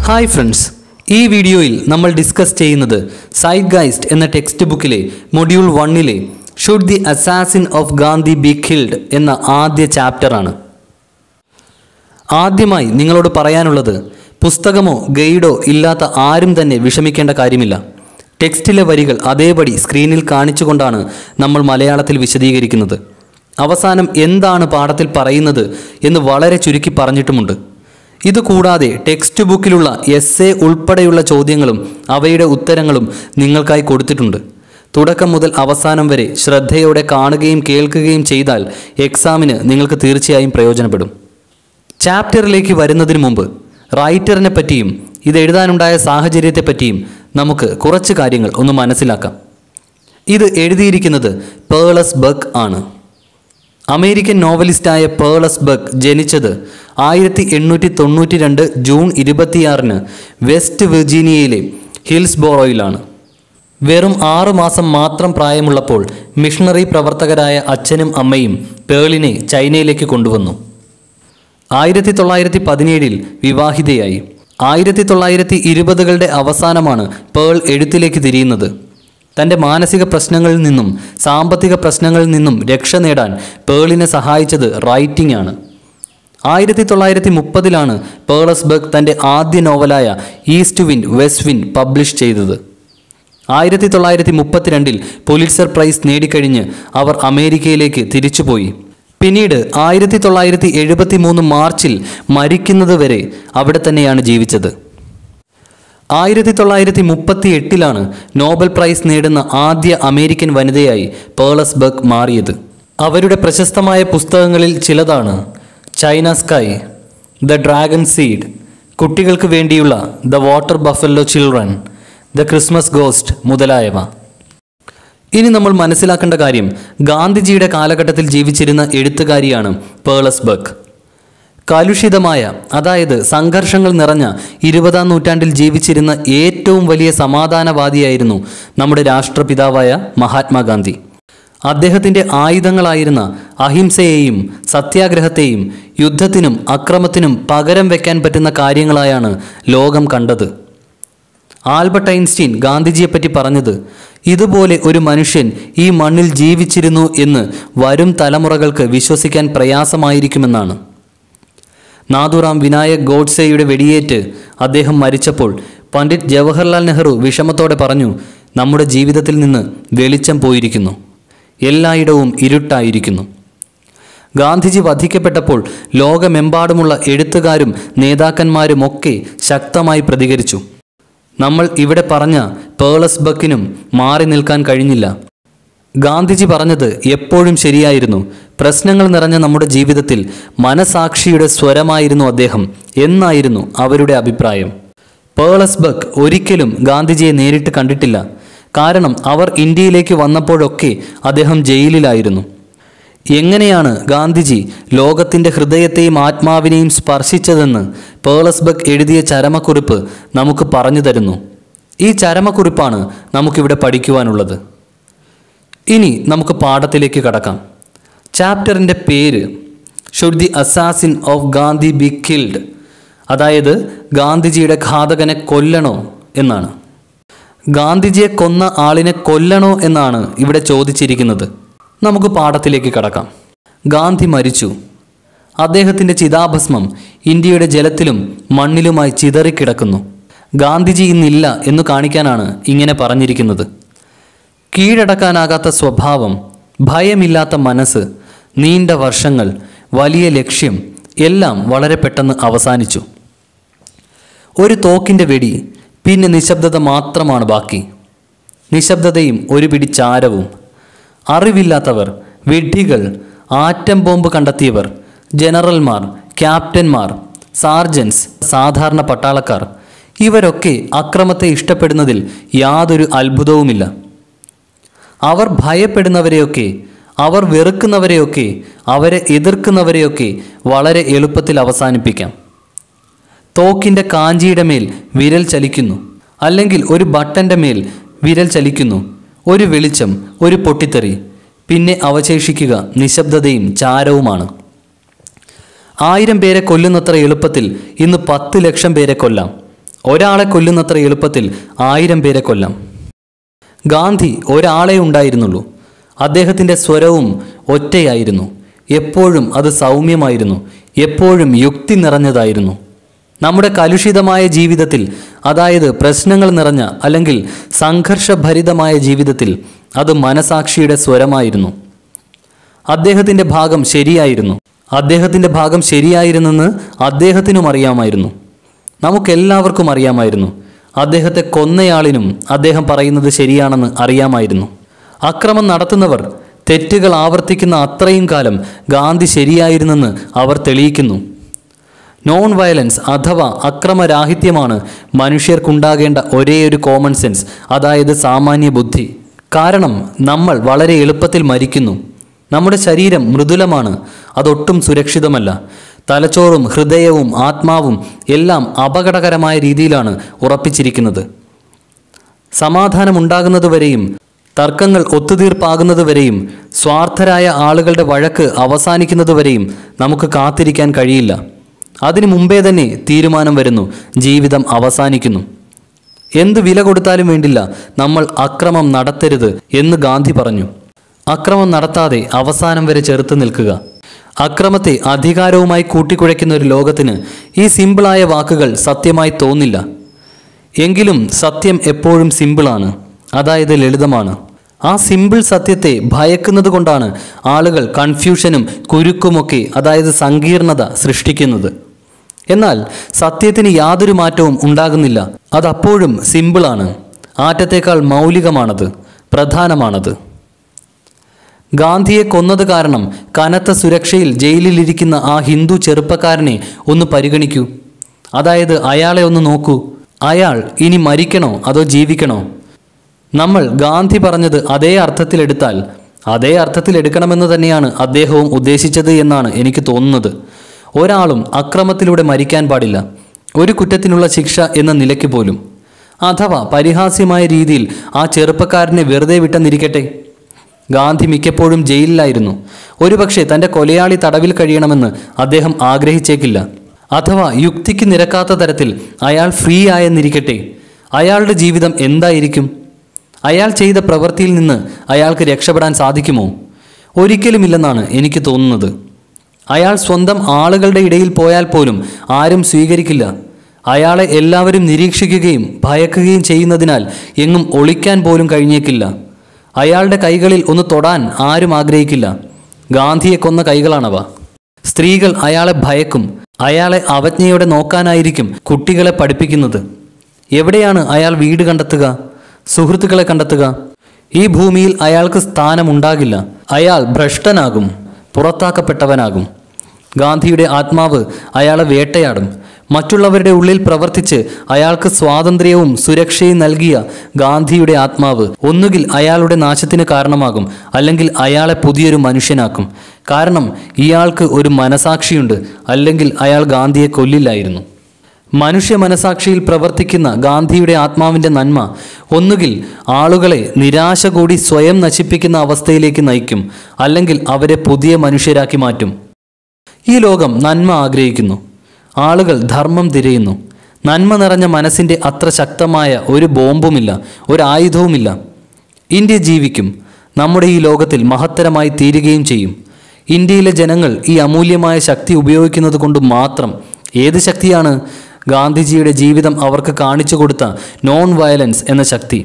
hi friends ഈ വീഡിയോയിൽ നമ്മൾ ഡിസ്കസ് ചെയ്യുന്നത് സൈഡ് ഗൈസ്റ്റ് എന്ന ടെക്സ്റ്റ് ബുക്കിലെ മൊഡ്യൂൾ വണ്ണിലെ should the assassin of Gandhi be killed എന്ന ആദ്യ ചാപ്റ്ററാണ് ആദ്യമായി നിങ്ങളോട് പറയാനുള്ളത് പുസ്തകമോ ഗൈഡോ ഇല്ലാത്ത ആരും തന്നെ വിഷമിക്കേണ്ട കാര്യമില്ല ടെക്സ്റ്റിലെ വരികൾ അതേപടി സ്ക്രീനിൽ കാണിച്ചുകൊണ്ടാണ് നമ്മൾ മലയാളത്തിൽ വിശദീകരിക്കുന്നത് അവസാനം എന്താണ് പാഠത്തിൽ പറയുന്നത് എന്ന് വളരെ ചുരുക്കി പറഞ്ഞിട്ടുമുണ്ട് ഇതുകൂടാതെ ടെക്സ്റ്റ് ബുക്കിലുള്ള എസ് എ ഉൾപ്പെടെയുള്ള ചോദ്യങ്ങളും അവയുടെ ഉത്തരങ്ങളും നിങ്ങൾക്കായി കൊടുത്തിട്ടുണ്ട് തുടക്കം മുതൽ അവസാനം വരെ ശ്രദ്ധയോടെ കാണുകയും കേൾക്കുകയും ചെയ്താൽ എക്സാമിന് നിങ്ങൾക്ക് തീർച്ചയായും പ്രയോജനപ്പെടും ചാപ്റ്ററിലേക്ക് വരുന്നതിന് മുമ്പ് റൈറ്ററിനെ പറ്റിയും ഇത് എഴുതാനുണ്ടായ സാഹചര്യത്തെപ്പറ്റിയും നമുക്ക് കുറച്ച് കാര്യങ്ങൾ ഒന്ന് മനസ്സിലാക്കാം ഇത് എഴുതിയിരിക്കുന്നത് പേളസ് ബക്ക് ആണ് അമേരിക്കൻ നോവലിസ്റ്റായ പേളസ് ബക്ക് ജനിച്ചത് ആയിരത്തി എണ്ണൂറ്റി തൊണ്ണൂറ്റി രണ്ട് ജൂൺ ഇരുപത്തിയാറിന് വെസ്റ്റ് വിർജീനിയയിലെ ഹിൽസ്ബോറോയിലാണ് വെറും ആറു മാസം മാത്രം പ്രായമുള്ളപ്പോൾ മിഷണറി പ്രവർത്തകരായ അച്ഛനും അമ്മയും പേളിനെ ചൈനയിലേക്ക് കൊണ്ടുവന്നു ആയിരത്തി തൊള്ളായിരത്തി പതിനേഴിൽ വിവാഹിതയായി ആയിരത്തി തൊള്ളായിരത്തി ഇരുപതുകളുടെ അവസാനമാണ് പേൾ എഴുത്തിലേക്ക് തിരിയുന്നത് തൻ്റെ മാനസിക പ്രശ്നങ്ങളിൽ നിന്നും സാമ്പത്തിക പ്രശ്നങ്ങളിൽ നിന്നും രക്ഷ നേടാൻ പേളിനെ സഹായിച്ചത് റൈറ്റിംഗ് ആണ് ആയിരത്തി തൊള്ളായിരത്തി മുപ്പതിലാണ് പേളസ്ബർഗ് തൻ്റെ ആദ്യ നോവലായ East Wind West Wind publish ചെയ്തത് ആയിരത്തി തൊള്ളായിരത്തി മുപ്പത്തിരണ്ടിൽ പുലിറ്റ്സർ പ്രൈസ് നേടിക്കഴിഞ്ഞ് അവർ അമേരിക്കയിലേക്ക് തിരിച്ചുപോയി പിന്നീട് ആയിരത്തി തൊള്ളായിരത്തി എഴുപത്തി മൂന്ന് മാർച്ചിൽ മരിക്കുന്നത് വരെ അവിടെ തന്നെയാണ് ജീവിച്ചത് ആയിരത്തി തൊള്ളായിരത്തി മുപ്പത്തി എട്ടിലാണ് നോബൽ പ്രൈസ് നേടുന്ന ആദ്യ അമേരിക്കൻ വനിതയായി പേളസ്ബർഗ് മാറിയത് അവരുടെ പ്രശസ്തമായ പുസ്തകങ്ങളിൽ ചിലതാണ് China sky the dragon seed കുട്ടികൾക്ക് വേണ്ടിയുള്ള the water buffalo children the Christmas ghost മുതലായവ ഇനി നമ്മൾ മനസ്സിലാക്കേണ്ട കാര്യം ഗാന്ധിജിയുടെ കാലഘട്ടത്തിൽ ജീവിച്ചിരുന്ന എഴുത്തുകാരിയാണ് പേളസ്ബർഗ് കലുഷിതമായ അതായത് സംഘർഷങ്ങൾ നിറഞ്ഞ ഇരുപതാം നൂറ്റാണ്ടിൽ ജീവിച്ചിരുന്ന ഏറ്റവും വലിയ സമാധാനവാദിയായിരുന്നു നമ്മുടെ രാഷ്ട്രപിതാവായ മഹാത്മാഗാന്ധി അദ്ദേഹത്തിൻ്റെ ആയുധങ്ങളായിരുന്ന അഹിംസയെയും സത്യാഗ്രഹത്തെയും യുദ്ധത്തിനും അക്രമത്തിനും പകരം വെക്കാൻ പറ്റുന്ന കാര്യങ്ങളായാണ് ലോകം കണ്ടത് ആൽബർട്ട് ഐൻസ്റ്റീൻ ഗാന്ധിജിയെപ്പറ്റി പറഞ്ഞത് ഇതുപോലെ ഒരു മനുഷ്യൻ ഈ മണ്ണിൽ ജീവിച്ചിരുന്നു എന്ന് വരും തലമുറകൾക്ക് വിശ്വസിക്കാൻ പ്രയാസമായിരിക്കുമെന്നാണ് നാഥുറാം വിനായക് ഗോഡ്സെയുടെ വെടിയേറ്റ് അദ്ദേഹം മരിച്ചപ്പോൾ പണ്ഡിറ്റ് ജവഹർലാൽ നെഹ്റു വിഷമത്തോടെ പറഞ്ഞു നമ്മുടെ ജീവിതത്തിൽ നിന്ന് വെളിച്ചം പോയിരിക്കുന്നു എല്ലായിടവും ഇരുട്ടായിരിക്കുന്നു ഗാന്ധിജി വധിക്കപ്പെട്ടപ്പോൾ ലോകമെമ്പാടുമുള്ള എഴുത്തുകാരും നേതാക്കന്മാരുമൊക്കെ ശക്തമായി പ്രതികരിച്ചു നമ്മൾ ഇവിടെ പറഞ്ഞ പേളസ് ബക്കിനും മാറി നിൽക്കാൻ കഴിഞ്ഞില്ല ഗാന്ധിജി പറഞ്ഞത് എപ്പോഴും ശരിയായിരുന്നു പ്രശ്നങ്ങൾ നിറഞ്ഞ നമ്മുടെ ജീവിതത്തിൽ മനസാക്ഷിയുടെ സ്വരമായിരുന്നു അദ്ദേഹം എന്നായിരുന്നു അവരുടെ അഭിപ്രായം പേളസ് ബക്ക് ഒരിക്കലും ഗാന്ധിജിയെ നേരിട്ട് കണ്ടിട്ടില്ല കാരണം അവർ ഇന്ത്യയിലേക്ക് വന്നപ്പോഴൊക്കെ അദ്ദേഹം ജയിലിലായിരുന്നു എങ്ങനെയാണ് ഗാന്ധിജി ലോകത്തിൻ്റെ ഹൃദയത്തെയും ആത്മാവിനെയും സ്പർശിച്ചതെന്ന് പേളസ്ബക്ക് എഴുതിയ ചരമക്കുറിപ്പ് നമുക്ക് പറഞ്ഞു തരുന്നു ഈ ചരമക്കുറിപ്പാണ് നമുക്കിവിടെ പഠിക്കുവാനുള്ളത് ഇനി നമുക്ക് പാഠത്തിലേക്ക് കടക്കാം ചാപ്റ്ററിൻ്റെ പേര് should the assassin of Gandhi be killed അതായത് ഗാന്ധിജിയുടെ ഘാതകനെ കൊല്ലണോ എന്നാണ് ഗാന്ധിജിയെ കൊന്ന ആളിനെ കൊല്ലണോ എന്നാണ് ഇവിടെ ചോദിച്ചിരിക്കുന്നത് നമുക്ക് പാഠത്തിലേക്ക് കടക്കാം ഗാന്ധി മരിച്ചു അദ്ദേഹത്തിൻ്റെ ചിതാഭസ്മം ഇന്ത്യയുടെ ജലത്തിലും മണ്ണിലുമായി ചിതറിക്കിടക്കുന്നു ഗാന്ധിജി ഇന്നില്ല എന്നു കാണിക്കാനാണ് ഇങ്ങനെ പറഞ്ഞിരിക്കുന്നത് കീഴടക്കാനാകാത്ത സ്വഭാവം ഭയമില്ലാത്ത മനസ്സ് നീണ്ട വർഷങ്ങൾ വലിയ ലക്ഷ്യം എല്ലാം വളരെ പെട്ടെന്ന് അവസാനിച്ചു ഒരു തോക്കിൻ്റെ വെടി പിന്നെ നിശബ്ദത മാത്രമാണ് ബാക്കി നിശബ്ദതയും ഒരു പിടി ചാരവും അറിവില്ലാത്തവർ വിഡ്ഢികൾ ആറ്റം ബോംബ് കണ്ടെത്തിയവർ ജനറൽമാർ ക്യാപ്റ്റന്മാർ സാർജൻസ് സാധാരണ പട്ടാളക്കാർ ഇവരൊക്കെ അക്രമത്തെ ഇഷ്ടപ്പെടുന്നതിൽ യാതൊരു അത്ഭുതവുമില്ല അവർ ഭയപ്പെടുന്നവരെയൊക്കെ അവർ വെറുക്കുന്നവരെയൊക്കെ അവരെ എതിർക്കുന്നവരെയൊക്കെ വളരെ എളുപ്പത്തിൽ അവസാനിപ്പിക്കാം തോക്കിൻ്റെ കാഞ്ചിയുടെ മേൽ വിരൽ ചലിക്കുന്നു അല്ലെങ്കിൽ ഒരു ബട്ടൻ്റെ മേൽ വിരൽ ചലിക്കുന്നു ഒരു വെളിച്ചം ഒരു പൊട്ടിത്തെറി പിന്നെ അവശേഷിക്കുക നിശബ്ദതയും ചാരവുമാണ് ആയിരം പേരെ കൊല്ലുന്നത്ര എളുപ്പത്തിൽ ഇന്ന് പത്ത് ലക്ഷം പേരെ കൊല്ലാം ഒരാളെ കൊല്ലുന്നത്ര എളുപ്പത്തിൽ ആയിരം പേരെ കൊല്ലാം ഗാന്ധി ഒരാളെ ഉണ്ടായിരുന്നുള്ളൂ അദ്ദേഹത്തിൻ്റെ സ്വരവും ഒറ്റയായിരുന്നു എപ്പോഴും അത് സൗമ്യമായിരുന്നു എപ്പോഴും യുക്തി നിറഞ്ഞതായിരുന്നു നമ്മുടെ കലുഷിതമായ ജീവിതത്തിൽ അതായത് പ്രശ്നങ്ങൾ നിറഞ്ഞ അല്ലെങ്കിൽ സംഘർഷഭരിതമായ ജീവിതത്തിൽ അത് മനസാക്ഷിയുടെ സ്വരമായിരുന്നു അദ്ദേഹത്തിൻ്റെ ഭാഗം ശരിയായിരുന്നു അദ്ദേഹത്തിൻ്റെ ഭാഗം ശരിയായിരുന്നെന്ന് അദ്ദേഹത്തിനും അറിയാമായിരുന്നു നമുക്കെല്ലാവർക്കും അറിയാമായിരുന്നു അദ്ദേഹത്തെ കൊന്നയാളിനും അദ്ദേഹം പറയുന്നത് ശരിയാണെന്ന് അറിയാമായിരുന്നു അക്രമം നടത്തുന്നവർ തെറ്റുകൾ ആവർത്തിക്കുന്ന അത്രയും കാലം ഗാന്ധി ശരിയായിരുന്നെന്ന് അവർ തെളിയിക്കുന്നു നോൺ വയലൻസ് അഥവാ അക്രമരാഹിത്യമാണ് മനുഷ്യർക്കുണ്ടാകേണ്ട ഒരേയൊരു കോമൺ സെൻസ് അതായത് സാമാന്യ ബുദ്ധി കാരണം നമ്മൾ വളരെ എളുപ്പത്തിൽ മരിക്കുന്നു നമ്മുടെ ശരീരം മൃദുലമാണ് അതൊട്ടും സുരക്ഷിതമല്ല തലച്ചോറും ഹൃദയവും ആത്മാവും എല്ലാം അപകടകരമായ രീതിയിലാണ് ഉറപ്പിച്ചിരിക്കുന്നത് സമാധാനമുണ്ടാകുന്നതുവരെയും തർക്കങ്ങൾ ഒത്തുതീർപ്പാകുന്നതുവരെയും സ്വാർത്ഥരായ ആളുകളുടെ വഴക്ക് അവസാനിക്കുന്നതുവരെയും നമുക്ക് കാത്തിരിക്കാൻ കഴിയില്ല അതിനു മുമ്പേ തന്നെ തീരുമാനം വരുന്നു ജീവിതം അവസാനിക്കുന്നു എന്ത് വില കൊടുത്താലും വേണ്ടില്ല നമ്മൾ അക്രമം നടത്തരുത് എന്ന് ഗാന്ധി പറഞ്ഞു അക്രമം നടത്താതെ അവസാനം വരെ ചെറുത്ത് നിൽക്കുക അക്രമത്തെ അധികാരവുമായി കൂട്ടിക്കുഴയ്ക്കുന്ന ഒരു ലോകത്തിന് ഈ സിമ്പിളായ വാക്കുകൾ സത്യമായി തോന്നില്ല എങ്കിലും സത്യം എപ്പോഴും സിമ്പിളാണ് അതായത് ലളിതമാണ് ആ സിമ്പിൾ സത്യത്തെ ഭയക്കുന്നത് കൊണ്ടാണ് ആളുകൾ കൺഫ്യൂഷനും കുരുക്കുമൊക്കെ അതായത് സങ്കീർണത സൃഷ്ടിക്കുന്നത് എന്നാൽ സത്യത്തിന് യാതൊരു മാറ്റവും ഉണ്ടാകുന്നില്ല അതപ്പോഴും സിമ്പിളാണ് ആറ്റത്തേക്കാൾ മൗലികമാണത് പ്രധാനമാണത് ഗാന്ധിയെ കൊന്നത് കാരണം കനത്ത സുരക്ഷയിൽ ജയിലിലിരിക്കുന്ന ആ ഹിന്ദു ചെറുപ്പക്കാരനെ ഒന്ന് പരിഗണിക്കൂ അതായത് അയാളെ ഒന്ന് നോക്കൂ അയാൾ ഇനി മരിക്കണോ അതോ ജീവിക്കണോ നമ്മൾ ഗാന്ധി പറഞ്ഞത് അതേ അർത്ഥത്തിലെടുത്താൽ അതേ അർത്ഥത്തിലെടുക്കണമെന്ന് തന്നെയാണ് അദ്ദേഹവും ഉദ്ദേശിച്ചത് എന്നാണ് എനിക്ക് തോന്നുന്നത് ഒരാളും അക്രമത്തിലൂടെ മരിക്കാൻ പാടില്ല ഒരു കുറ്റത്തിനുള്ള ശിക്ഷ എന്ന നിലയ്ക്ക് പോലും അഥവാ പരിഹാസ്യമായ രീതിയിൽ ആ ചെറുപ്പക്കാരനെ വെറുതെ വിട്ടെന്നിരിക്കട്ടെ ഗാന്ധി മിക്കപ്പോഴും ജയിലിലായിരുന്നു ഒരുപക്ഷെ തൻ്റെ കൊലയാളി തടവിൽ കഴിയണമെന്ന് അദ്ദേഹം ആഗ്രഹിച്ചേക്കില്ല അഥവാ യുക്തിക്ക് നിരക്കാത്ത തരത്തിൽ അയാൾ ഫ്രീ ആയെന്നിരിക്കട്ടെ അയാളുടെ ജീവിതം എന്തായിരിക്കും അയാൾ ചെയ്ത പ്രവൃത്തിയിൽ നിന്ന് അയാൾക്ക് രക്ഷപ്പെടാൻ സാധിക്കുമോ ഒരിക്കലുമില്ലെന്നാണ് എനിക്ക് തോന്നുന്നത് അയാൾ സ്വന്തം ആളുകളുടെ ഇടയിൽ പോയാൽ പോലും ആരും സ്വീകരിക്കില്ല അയാളെ എല്ലാവരും നിരീക്ഷിക്കുകയും ഭയക്കുകയും ചെയ്യുന്നതിനാൽ എങ്ങും ഒളിക്കാൻ പോലും കഴിഞ്ഞേക്കില്ല അയാളുടെ കൈകളിൽ ഒന്ന് തൊടാൻ ആരും ആഗ്രഹിക്കില്ല ഗാന്ധിയെ കൊന്ന കൈകളാണവ സ്ത്രീകൾ അയാളെ ഭയക്കും അയാളെ അവജ്ഞയോടെ നോക്കാനായിരിക്കും കുട്ടികളെ പഠിപ്പിക്കുന്നത് എവിടെയാണ് അയാൾ വീട് കണ്ടെത്തുക സുഹൃത്തുക്കളെ കണ്ടെത്തുക ഈ ഭൂമിയിൽ അയാൾക്ക് സ്ഥാനമുണ്ടാകില്ല അയാൾ ഭ്രഷ്ടനാകും പുറത്താക്കപ്പെട്ടവനാകും ഗാന്ധിയുടെ ആത്മാവ് അയാളെ വേട്ടയാടും മറ്റുള്ളവരുടെ ഉള്ളിൽ പ്രവർത്തിച്ച് അയാൾക്ക് സ്വാതന്ത്ര്യവും സുരക്ഷയും നൽകിയ ഗാന്ധിയുടെ ആത്മാവ് ഒന്നുകിൽ അയാളുടെ നാശത്തിന് കാരണമാകും അല്ലെങ്കിൽ അയാളെ പുതിയൊരു മനുഷ്യനാക്കും കാരണം ഇയാൾക്ക് ഒരു മനസാക്ഷിയുണ്ട് അല്ലെങ്കിൽ അയാൾ ഗാന്ധിയെ കൊല്ലില്ലായിരുന്നു മനുഷ്യ മനസാക്ഷിയിൽ പ്രവർത്തിക്കുന്ന ഗാന്ധിയുടെ ആത്മാവിൻ്റെ നന്മ ഒന്നുകിൽ ആളുകളെ നിരാശ കൂടി സ്വയം നശിപ്പിക്കുന്ന അവസ്ഥയിലേക്ക് നയിക്കും അല്ലെങ്കിൽ അവരെ പുതിയ മനുഷ്യരാക്കി മാറ്റും ഈ ലോകം നന്മ ആഗ്രഹിക്കുന്നു ആളുകൾ ധർമ്മം തിരയുന്നു നന്മ നിറഞ്ഞ മനസ്സിൻ്റെ അത്ര ശക്തമായ ഒരു ബോംബുമില്ല ഒരു ആയുധവുമില്ല ഇന്ത്യ ജീവിക്കും നമ്മുടെ ഈ ലോകത്തിൽ മഹത്തരമായി തീരുകയും ചെയ്യും ഇന്ത്യയിലെ ജനങ്ങൾ ഈ അമൂല്യമായ ശക്തി ഉപയോഗിക്കുന്നത് കൊണ്ട് മാത്രം ഏത് ശക്തിയാണ് ഗാന്ധിജിയുടെ ജീവിതം അവർക്ക് കാണിച്ചു കൊടുത്ത നോൺ വയലൻസ് എന്ന ശക്തി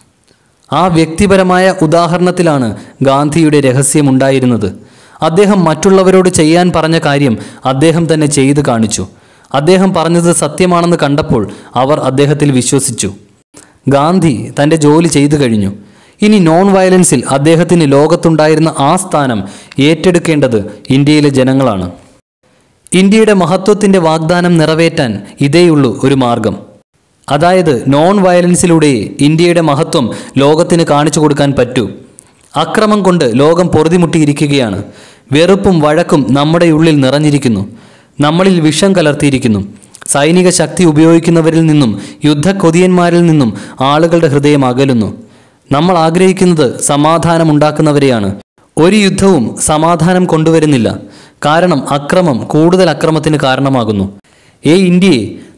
ആ വ്യക്തിപരമായ ഉദാഹരണത്തിലാണ് ഗാന്ധിയുടെ രഹസ്യമുണ്ടായിരുന്നത് അദ്ദേഹം മറ്റുള്ളവരോട് ചെയ്യാൻ പറഞ്ഞ കാര്യം അദ്ദേഹം തന്നെ ചെയ്തു കാണിച്ചു അദ്ദേഹം പറഞ്ഞത് സത്യമാണെന്ന് കണ്ടപ്പോൾ അവർ അദ്ദേഹത്തിൽ വിശ്വസിച്ചു ഗാന്ധി തൻ്റെ ജോലി ചെയ്തു കഴിഞ്ഞു ഇനി നോൺ വയലൻസിൽ അദ്ദേഹത്തിന് ലോകത്തുണ്ടായിരുന്ന ആ സ്ഥാനം ഏറ്റെടുക്കേണ്ടത് ഇന്ത്യയിലെ ജനങ്ങളാണ് ഇന്ത്യയുടെ മഹത്വത്തിൻ്റെ വാഗ്ദാനം നിറവേറ്റാൻ ഇതേയുള്ളൂ ഒരു മാർഗം അതായത് നോൺ വയലൻസിലൂടെ ഇന്ത്യയുടെ മഹത്വം ലോകത്തിന് കാണിച്ചു കൊടുക്കാൻ പറ്റൂ അക്രമം കൊണ്ട് ലോകം പൊറുതിമുട്ടിയിരിക്കുകയാണ് വെറുപ്പും വഴക്കും നമ്മുടെ ഉള്ളിൽ നിറഞ്ഞിരിക്കുന്നു നമ്മളിൽ വിഷം കലർത്തിയിരിക്കുന്നു സൈനിക ശക്തി ഉപയോഗിക്കുന്നവരിൽ നിന്നും യുദ്ധക്കൊതിയന്മാരിൽ നിന്നും ആളുകളുടെ ഹൃദയം അകലുന്നു നമ്മൾ ആഗ്രഹിക്കുന്നത് സമാധാനമുണ്ടാക്കുന്നവരെയാണ് ഒരു യുദ്ധവും സമാധാനം കൊണ്ടുവരുന്നില്ല കാരണം അക്രമം കൂടുതൽ അക്രമത്തിന് കാരണമാകുന്നു ഏ ഇന്ത്യയെ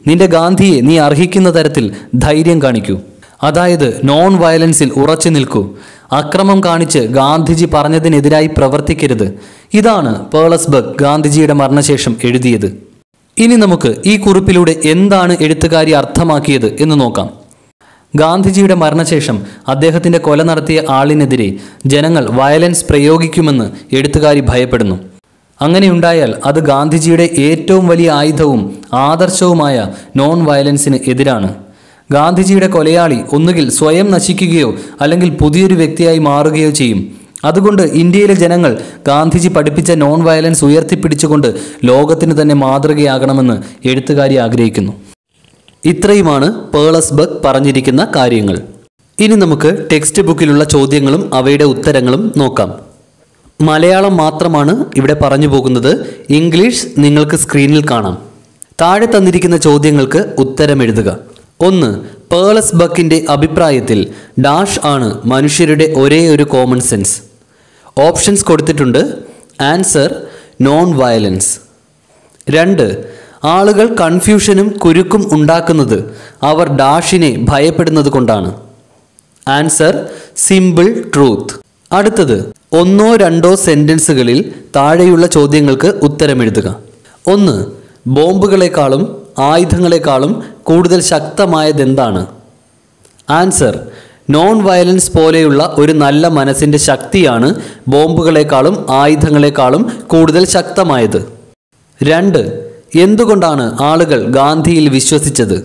നിന്റെ ഗാന്ധിയെ നീ അർഹിക്കുന്ന തരത്തിൽ ധൈര്യം കാണിക്കൂ അതായത് നോൺ വയലൻസിൽ ഉറച്ചു നിൽക്കൂ അക്രമം കാണിച്ച് ഗാന്ധിജി പറഞ്ഞതിനെതിരായി പ്രവർത്തിക്കരുത് ഇതാണ് പേളസ്ബർഗ് ഗാന്ധിജിയുടെ മരണശേഷം എഴുതിയത് ഇനി നമുക്ക് ഈ കുറിപ്പിലൂടെ എന്താണ് എഴുത്തുകാരി അർത്ഥമാക്കിയത് എന്ന് നോക്കാം ഗാന്ധിജിയുടെ മരണശേഷം അദ്ദേഹത്തിന്റെ കൊല നടത്തിയ ആളിനെതിരെ ജനങ്ങൾ വയലൻസ് പ്രയോഗിക്കുമെന്ന് എഴുത്തുകാരി ഭയപ്പെടുന്നു അങ്ങനെയുണ്ടായാൽ അത് ഗാന്ധിജിയുടെ ഏറ്റവും വലിയ ആയുധവും ആദർശവുമായ നോൺ വയലൻസിന് എതിരാണ് ഗാന്ധിജിയുടെ കൊലയാളി ഒന്നുകിൽ സ്വയം നശിക്കുകയോ അല്ലെങ്കിൽ പുതിയൊരു വ്യക്തിയായി മാറുകയോ ചെയ്യും അതുകൊണ്ട് ഇന്ത്യയിലെ ജനങ്ങൾ ഗാന്ധിജി പഠിപ്പിച്ച നോൺ വയലൻസ് ഉയർത്തിപ്പിടിച്ചുകൊണ്ട് ലോകത്തിന് തന്നെ മാതൃകയാകണമെന്ന് എഴുത്തുകാരി ആഗ്രഹിക്കുന്നു ഇത്രയുമാണ് പേളസ്ബർഗ് പറഞ്ഞിരിക്കുന്ന കാര്യങ്ങൾ ഇനി നമുക്ക് ടെക്സ്റ്റ് ബുക്കിലുള്ള ചോദ്യങ്ങളും അവയുടെ ഉത്തരങ്ങളും നോക്കാം മലയാളം മാത്രമാണ് ഇവിടെ പറഞ്ഞു പോകുന്നത് ഇംഗ്ലീഷ് നിങ്ങൾക്ക് സ്ക്രീനിൽ കാണാം താഴെ തന്നിരിക്കുന്ന ചോദ്യങ്ങൾക്ക് ഉത്തരം എഴുതുക ഒന്ന് പേളസ്ബക്കിൻ്റെ അഭിപ്രായത്തിൽ ഡാഷ് ആണ് മനുഷ്യരുടെ ഒരേ ഒരു കോമൺ സെൻസ് ഓപ്ഷൻസ് കൊടുത്തിട്ടുണ്ട് ആൻസർ നോൺ വയലൻസ് രണ്ട് ആളുകൾ കൺഫ്യൂഷനും കുരുക്കും ഉണ്ടാക്കുന്നത് അവർ ഡാഷിനെ ഭയപ്പെടുന്നത് കൊണ്ടാണ് ആൻസർ സിമ്പിൾ ട്രൂത്ത് അടുത്തത് ഒന്നോ രണ്ടോ സെന്റൻസുകളിൽ താഴെയുള്ള ചോദ്യങ്ങൾക്ക് ഉത്തരമെഴുതുക ഒന്ന് ബോംബുകളെക്കാളും ആയുധങ്ങളെക്കാളും കൂടുതൽ ശക്തമായതെന്താണ് ആൻസർ നോൺ വയലൻസ് പോലെയുള്ള ഒരു നല്ല മനസ്സിൻ്റെ ശക്തിയാണ് ബോംബുകളെക്കാളും ആയുധങ്ങളെക്കാളും കൂടുതൽ ശക്തമായത് രണ്ട് എന്തുകൊണ്ടാണ് ആളുകൾ ഗാന്ധിയിൽ വിശ്വസിച്ചത്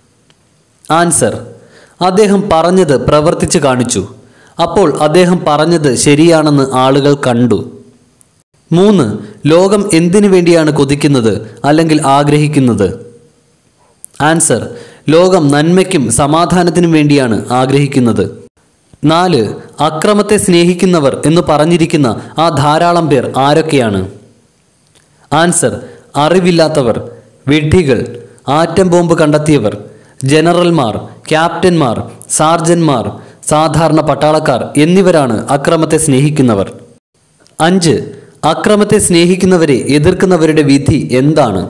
ആൻസർ അദ്ദേഹം പറഞ്ഞത് പ്രവർത്തിച്ച് കാണിച്ചു അപ്പോൾ അദ്ദേഹം പറഞ്ഞത് ശരിയാണെന്ന് ആളുകൾ കണ്ടു മൂന്ന് ലോകം എന്തിനു വേണ്ടിയാണ് കൊതിക്കുന്നത് അല്ലെങ്കിൽ ആഗ്രഹിക്കുന്നത് ആൻസർ ലോകം നന്മയ്ക്കും സമാധാനത്തിനും വേണ്ടിയാണ് ആഗ്രഹിക്കുന്നത് നാല് അക്രമത്തെ സ്നേഹിക്കുന്നവർ എന്ന് പറഞ്ഞിരിക്കുന്ന ആ ധാരാളം പേർ ആരൊക്കെയാണ് ആൻസർ അറിവില്ലാത്തവർ വിഡ്ഢികൾ ആറ്റം ബോംബ് കണ്ടെത്തിയവർ ജനറൽമാർ ക്യാപ്റ്റന്മാർ സാർജന്മാർ സാധാരണ പട്ടാളക്കാർ എന്നിവരാണ് അക്രമത്തെ സ്നേഹിക്കുന്നവർ അഞ്ച് അക്രമത്തെ സ്നേഹിക്കുന്നവരെ എതിർക്കുന്നവരുടെ വിധി എന്താണ്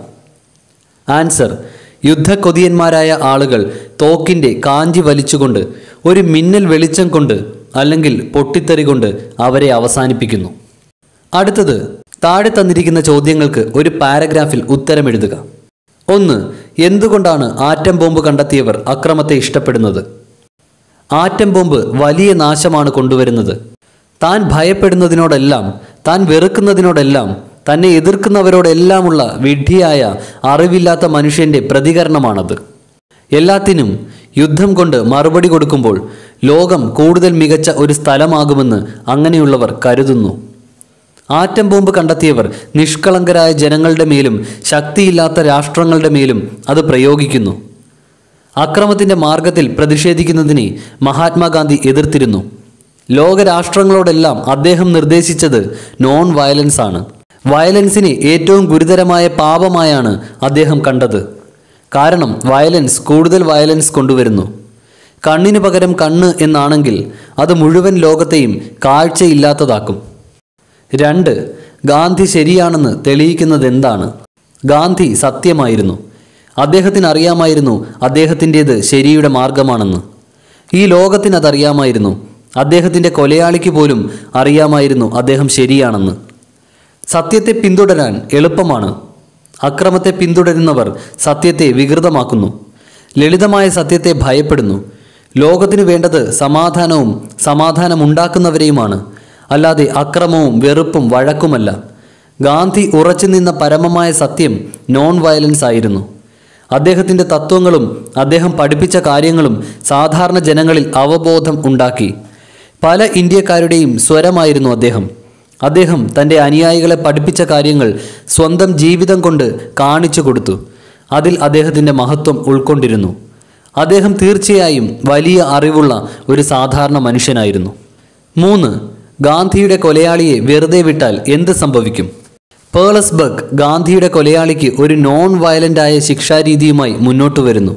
ആൻസർ യുദ്ധക്കൊതിയന്മാരായ ആളുകൾ തോക്കിൻ്റെ കാഞ്ചി വലിച്ചുകൊണ്ട് ഒരു മിന്നൽ വെളിച്ചം കൊണ്ട് അല്ലെങ്കിൽ പൊട്ടിത്തെറി കൊണ്ട് അവരെ അവസാനിപ്പിക്കുന്നു അടുത്തത് താഴെ തന്നിരിക്കുന്ന ചോദ്യങ്ങൾക്ക് ഒരു പാരഗ്രാഫിൽ ഉത്തരം എഴുതുക ഒന്ന് എന്തുകൊണ്ടാണ് ആറ്റം ബോംബ് കണ്ടെത്തിയവർ അക്രമത്തെ ഇഷ്ടപ്പെടുന്നത് ആറ്റം ബോംബ് വലിയ നാശമാണ് കൊണ്ടുവരുന്നത് താൻ ഭയപ്പെടുന്നതിനോടെല്ലാം താൻ വെറുക്കുന്നതിനോടെല്ലാം തന്നെ എതിർക്കുന്നവരോടെല്ലാമുള്ള വിഡ്ഢിയായ അറിവില്ലാത്ത മനുഷ്യന്റെ പ്രതികരണമാണത് എല്ലാത്തിനും യുദ്ധം കൊണ്ട് മറുപടി കൊടുക്കുമ്പോൾ ലോകം കൂടുതൽ മികച്ച ഒരു സ്ഥലമാകുമെന്ന് അങ്ങനെയുള്ളവർ കരുതുന്നു ആറ്റം ബോംബ് കണ്ടെത്തിയവർ നിഷ്കളങ്കരായ ജനങ്ങളുടെ മേലും ശക്തിയില്ലാത്ത രാഷ്ട്രങ്ങളുടെ മേലും അത് പ്രയോഗിക്കുന്നു അക്രമത്തിന്റെ മാർഗത്തിൽ പ്രതിഷേധിക്കുന്നതിനെ മഹാത്മാഗാന്ധി എതിർത്തിരുന്നു ലോകരാഷ്ട്രങ്ങളോടെല്ലാം അദ്ദേഹം നിർദ്ദേശിച്ചത് നോൺ വയലൻസ് ആണ് വയലൻസിനെ ഏറ്റവും ഗുരുതരമായ പാപമായാണ് അദ്ദേഹം കണ്ടത് കാരണം വയലൻസ് കൂടുതൽ വയലൻസ് കൊണ്ടുവരുന്നു കണ്ണിന് പകരം കണ്ണ് എന്നാണെങ്കിൽ അത് മുഴുവൻ ലോകത്തെയും കാഴ്ചയില്ലാത്തതാക്കും രണ്ട് ഗാന്ധി ശരിയാണെന്ന് തെളിയിക്കുന്നത് എന്താണ് ഗാന്ധി സത്യമായിരുന്നു അദ്ദേഹത്തിന് അറിയാമായിരുന്നു അദ്ദേഹത്തിൻ്റേത് ശരിയുടെ മാർഗമാണെന്ന് ഈ ലോകത്തിന് അതറിയാമായിരുന്നു അദ്ദേഹത്തിൻ്റെ കൊലയാളിക്ക് പോലും അറിയാമായിരുന്നു അദ്ദേഹം ശരിയാണെന്ന് സത്യത്തെ പിന്തുടരാൻ എളുപ്പമാണ് അക്രമത്തെ പിന്തുടരുന്നവർ സത്യത്തെ വികൃതമാക്കുന്നു ലളിതമായ സത്യത്തെ ഭയപ്പെടുന്നു ലോകത്തിനു വേണ്ടത് സമാധാനവും സമാധാനമുണ്ടാക്കുന്നവരെയുമാണ് അല്ലാതെ അക്രമവും വെറുപ്പും വഴക്കുമല്ല ഗാന്ധി ഉറച്ചു നിന്ന പരമമായ സത്യം നോൺ വയലൻസ് ആയിരുന്നു അദ്ദേഹത്തിൻ്റെ തത്വങ്ങളും അദ്ദേഹം പഠിപ്പിച്ച കാര്യങ്ങളും സാധാരണ ജനങ്ങളിൽ അവബോധം ഉണ്ടാക്കി പല ഇന്ത്യക്കാരുടെയും സ്വരമായിരുന്നു അദ്ദേഹം അദ്ദേഹം തൻ്റെ അനുയായികളെ പഠിപ്പിച്ച കാര്യങ്ങൾ സ്വന്തം ജീവിതം കൊണ്ട് കാണിച്ചു കൊടുത്തു അതിൽ അദ്ദേഹത്തിൻ്റെ മഹത്വം ഉൾക്കൊണ്ടിരുന്നു അദ്ദേഹം തീർച്ചയായും വലിയ അറിവുള്ള ഒരു സാധാരണ മനുഷ്യനായിരുന്നു മൂന്ന് ഗാന്ധിയുടെ കൊലയാളിയെ വെറുതെ വിട്ടാൽ എന്ത് സംഭവിക്കും പേളസ്ബർഗ് ഗാന്ധിയുടെ കൊലയാളിക്ക് ഒരു നോൺ വയലൻ്റായ ശിക്ഷാരീതിയുമായി മുന്നോട്ട് വരുന്നു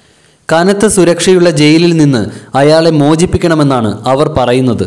കനത്ത സുരക്ഷയുള്ള ജയിലിൽ നിന്ന് അയാളെ മോചിപ്പിക്കണമെന്നാണ് അവർ പറയുന്നത്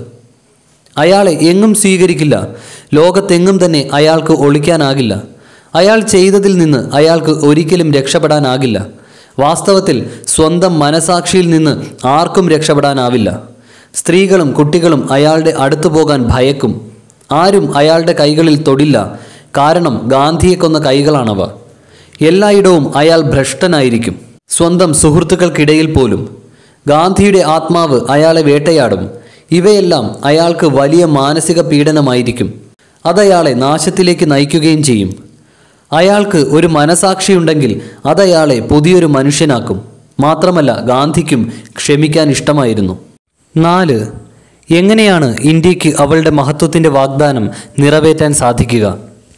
അയാളെ എങ്ങും സ്വീകരിക്കില്ല ലോകത്തെങ്ങും തന്നെ അയാൾക്ക് ഒളിക്കാനാകില്ല അയാൾ ചെയ്തതിൽ നിന്ന് അയാൾക്ക് ഒരിക്കലും രക്ഷപ്പെടാനാകില്ല വാസ്തവത്തിൽ സ്വന്തം മനസാക്ഷിയിൽ നിന്ന് ആർക്കും രക്ഷപ്പെടാനാവില്ല സ്ത്രീകളും കുട്ടികളും അയാളുടെ അടുത്തു പോകാൻ ഭയക്കും ആരും അയാളുടെ കൈകളിൽ തൊടില്ല കാരണം ഗാന്ധിയെ കൊന്ന കൈകളാണവ എല്ലായിടവും അയാൾ ഭ്രഷ്ടനായിരിക്കും സ്വന്തം സുഹൃത്തുക്കൾക്കിടയിൽ പോലും ഗാന്ധിയുടെ ആത്മാവ് അയാളെ വേട്ടയാടും ഇവയെല്ലാം അയാൾക്ക് വലിയ മാനസിക പീഡനമായിരിക്കും അതയാളെ നാശത്തിലേക്ക് നയിക്കുകയും ചെയ്യും അയാൾക്ക് ഒരു മനസാക്ഷിയുണ്ടെങ്കിൽ അതയാളെ പുതിയൊരു മനുഷ്യനാക്കും മാത്രമല്ല ഗാന്ധിക്കും ക്ഷമിക്കാൻ ഇഷ്ടമായിരുന്നു നാല് എങ്ങനെയാണ് ഇന്ത്യക്ക് അവളുടെ മഹത്വത്തിൻ്റെ വാഗ്ദാനം നിറവേറ്റാൻ സാധിക്കുക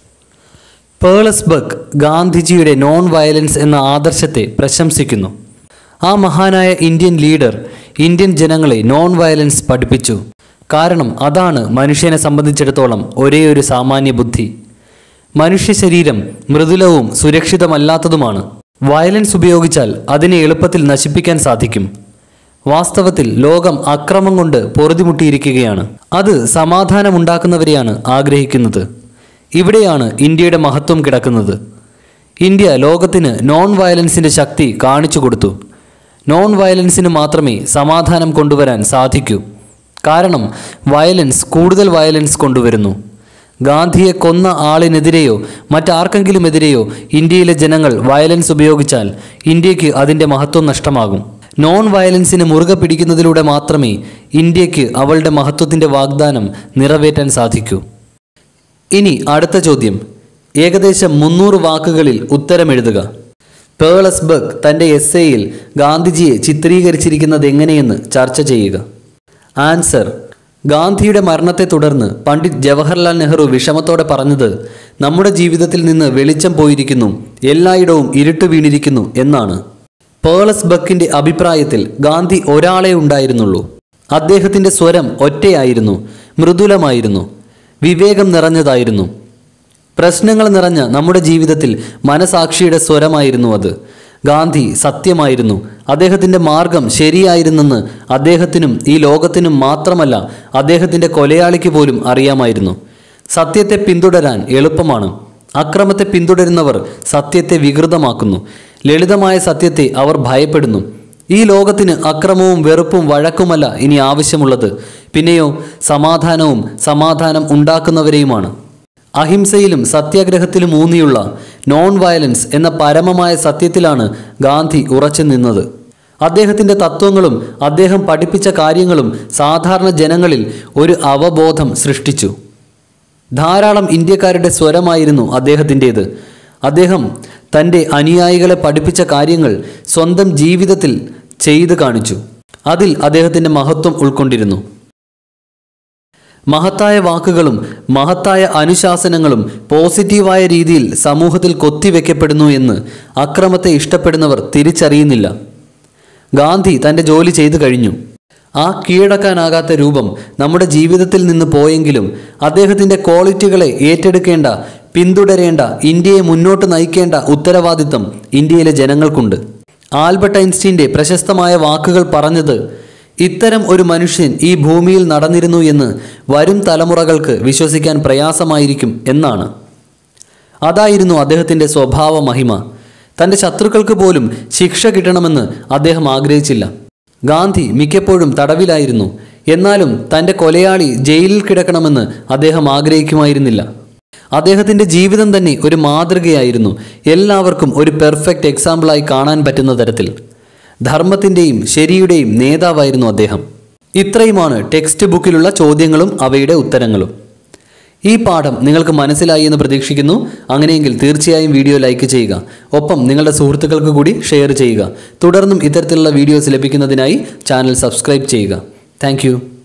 പേളസ്ബർഗ് ഗാന്ധിജിയുടെ നോൺ വയലൻസ് എന്ന ആദർശത്തെ പ്രശംസിക്കുന്നു ആ മഹാനായ ഇന്ത്യൻ ലീഡർ ഇന്ത്യൻ ജനങ്ങളെ നോൺ വയലൻസ് പഠിപ്പിച്ചു കാരണം അതാണ് മനുഷ്യനെ സംബന്ധിച്ചിടത്തോളം ഒരേ ഒരു സാമാന്യ ബുദ്ധി മനുഷ്യ ശരീരം മൃദുലവും സുരക്ഷിതമല്ലാത്തതുമാണ് വയലൻസ് ഉപയോഗിച്ചാൽ അതിനെ എളുപ്പത്തിൽ നശിപ്പിക്കാൻ സാധിക്കും വാസ്തവത്തിൽ ലോകം അക്രമം കൊണ്ട് പൊറുതിമുട്ടിയിരിക്കുകയാണ് അത് സമാധാനമുണ്ടാക്കുന്നവരെയാണ് ആഗ്രഹിക്കുന്നത് ഇവിടെയാണ് ഇന്ത്യയുടെ മഹത്വം കിടക്കുന്നത് ഇന്ത്യ ലോകത്തിന് നോൺ വയലൻസിൻ്റെ ശക്തി കാണിച്ചു കൊടുത്തു നോൺ വയലൻസിന് മാത്രമേ സമാധാനം കൊണ്ടുവരാൻ സാധിക്കൂ കാരണം വയലൻസ് കൂടുതൽ വയലൻസ് കൊണ്ടുവരുന്നു ഗാന്ധിയെ കൊന്ന ആളിനെതിരെയോ മറ്റാർക്കെങ്കിലുമെതിരെയോ ഇന്ത്യയിലെ ജനങ്ങൾ വയലൻസ് ഉപയോഗിച്ചാൽ ഇന്ത്യക്ക് അതിൻ്റെ മഹത്വം നഷ്ടമാകും നോൺ വയലൻസിന് മുറുകെ പിടിക്കുന്നതിലൂടെ മാത്രമേ ഇന്ത്യക്ക് അവളുടെ മഹത്വത്തിൻ്റെ വാഗ്ദാനം നിറവേറ്റാൻ സാധിക്കൂ ഇനി അടുത്ത ചോദ്യം ഏകദേശം മുന്നൂറ് വാക്കുകളിൽ ഉത്തരമെഴുതുക പേളസ്ബർഗ് തൻ്റെ എസ് എയിൽ ഗാന്ധിജിയെ ചിത്രീകരിച്ചിരിക്കുന്നത് എങ്ങനെയെന്ന് ചർച്ച ചെയ്യുക ആൻസർ ഗാന്ധിയുടെ മരണത്തെ തുടർന്ന് പണ്ഡിറ്റ് ജവഹർലാൽ നെഹ്റു വിഷമത്തോടെ പറഞ്ഞത് നമ്മുടെ ജീവിതത്തിൽ നിന്ന് വെളിച്ചം പോയിരിക്കുന്നു എല്ലായിടവും ഇരുട്ട് വീണിരിക്കുന്നു എന്നാണ് പേളസ്ബക്കിന്റെ അഭിപ്രായത്തിൽ ഗാന്ധി ഒരാളെ ഉണ്ടായിരുന്നുള്ളൂ അദ്ദേഹത്തിന്റെ സ്വരം ഒറ്റയായിരുന്നു മൃദുലമായിരുന്നു വിവേകം നിറഞ്ഞതായിരുന്നു പ്രശ്നങ്ങൾ നിറഞ്ഞ നമ്മുടെ ജീവിതത്തിൽ മനസാക്ഷിയുടെ സ്വരമായിരുന്നു അത് ഗാന്ധി സത്യമായിരുന്നു അദ്ദേഹത്തിൻ്റെ മാർഗം ശരിയായിരുന്നെന്ന് അദ്ദേഹത്തിനും ഈ ലോകത്തിനും മാത്രമല്ല അദ്ദേഹത്തിൻ്റെ കൊലയാളിക്ക് പോലും അറിയാമായിരുന്നു സത്യത്തെ പിന്തുടരാൻ എളുപ്പമാണ് അക്രമത്തെ പിന്തുടരുന്നവർ സത്യത്തെ വികൃതമാക്കുന്നു ലളിതമായ സത്യത്തെ അവർ ഭയപ്പെടുന്നു ഈ ലോകത്തിന് അക്രമവും വെറുപ്പും വഴക്കുമല്ല ഇനി ആവശ്യമുള്ളത് പിന്നെയോ സമാധാനവും സമാധാനം ഉണ്ടാക്കുന്നവരെയുമാണ് അഹിംസയിലും സത്യാഗ്രഹത്തിലും ഊന്നിയുള്ള നോൺ വയലൻസ് എന്ന പരമമായ സത്യത്തിലാണ് ഗാന്ധി ഉറച്ചു നിന്നത് അദ്ദേഹത്തിൻ്റെ തത്വങ്ങളും അദ്ദേഹം പഠിപ്പിച്ച കാര്യങ്ങളും സാധാരണ ജനങ്ങളിൽ ഒരു അവബോധം സൃഷ്ടിച്ചു ധാരാളം ഇന്ത്യക്കാരുടെ സ്വരമായിരുന്നു അദ്ദേഹത്തിൻ്റേത് അദ്ദേഹം തൻ്റെ അനുയായികളെ പഠിപ്പിച്ച കാര്യങ്ങൾ സ്വന്തം ജീവിതത്തിൽ ചെയ്തു കാണിച്ചു അതിൽ അദ്ദേഹത്തിൻ്റെ മഹത്വം ഉൾക്കൊണ്ടിരുന്നു മഹത്തായ വാക്കുകളും മഹത്തായ അനുശാസനങ്ങളും പോസിറ്റീവായ രീതിയിൽ സമൂഹത്തിൽ കൊത്തിവെക്കപ്പെടുന്നു എന്ന് അക്രമത്തെ ഇഷ്ടപ്പെടുന്നവർ തിരിച്ചറിയുന്നില്ല ഗാന്ധി തൻ്റെ ജോലി ചെയ്തു കഴിഞ്ഞു ആ കീഴടക്കാനാകാത്ത രൂപം നമ്മുടെ ജീവിതത്തിൽ നിന്ന് പോയെങ്കിലും അദ്ദേഹത്തിൻ്റെ ക്വാളിറ്റികളെ ഏറ്റെടുക്കേണ്ട പിന്തുടരേണ്ട ഇന്ത്യയെ മുന്നോട്ട് നയിക്കേണ്ട ഉത്തരവാദിത്തം ഇന്ത്യയിലെ ജനങ്ങൾക്കുണ്ട് ആൽബർട്ട് ഐൻസ്റ്റീൻ്റെ പ്രശസ്തമായ വാക്കുകൾ പറഞ്ഞത് ഇത്തരം ഒരു മനുഷ്യൻ ഈ ഭൂമിയിൽ നടന്നിരുന്നു എന്ന് വരും തലമുറകൾക്ക് വിശ്വസിക്കാൻ പ്രയാസമായിരിക്കും എന്നാണ് അതായിരുന്നു അദ്ദേഹത്തിൻ്റെ സ്വഭാവ മഹിമ തൻ്റെ ശത്രുക്കൾക്ക് പോലും ശിക്ഷ കിട്ടണമെന്ന് അദ്ദേഹം ആഗ്രഹിച്ചില്ല ഗാന്ധി മിക്കപ്പോഴും തടവിലായിരുന്നു എന്നാലും തൻ്റെ കൊലയാളി ജയിലിൽ കിടക്കണമെന്ന് അദ്ദേഹം ആഗ്രഹിക്കുമായിരുന്നില്ല അദ്ദേഹത്തിൻ്റെ ജീവിതം തന്നെ ഒരു മാതൃകയായിരുന്നു എല്ലാവർക്കും ഒരു പെർഫെക്റ്റ് എക്സാമ്പിളായി കാണാൻ പറ്റുന്ന തരത്തിൽ ധർമ്മത്തിൻ്റെയും ശരിയുടെയും നേതാവായിരുന്നു അദ്ദേഹം ഇത്രയുമാണ് ടെക്സ്റ്റ് ബുക്കിലുള്ള ചോദ്യങ്ങളും അവയുടെ ഉത്തരങ്ങളും ഈ പാഠം നിങ്ങൾക്ക് മനസ്സിലായി എന്ന് പ്രതീക്ഷിക്കുന്നു അങ്ങനെയെങ്കിൽ തീർച്ചയായും വീഡിയോ ലൈക്ക് ചെയ്യുക ഒപ്പം നിങ്ങളുടെ സുഹൃത്തുക്കൾക്ക് കൂടി ഷെയർ ചെയ്യുക തുടർന്നും ഇത്തരത്തിലുള്ള വീഡിയോസ് ലഭിക്കുന്നതിനായി ചാനൽ സബ്സ്ക്രൈബ് ചെയ്യുക താങ്ക്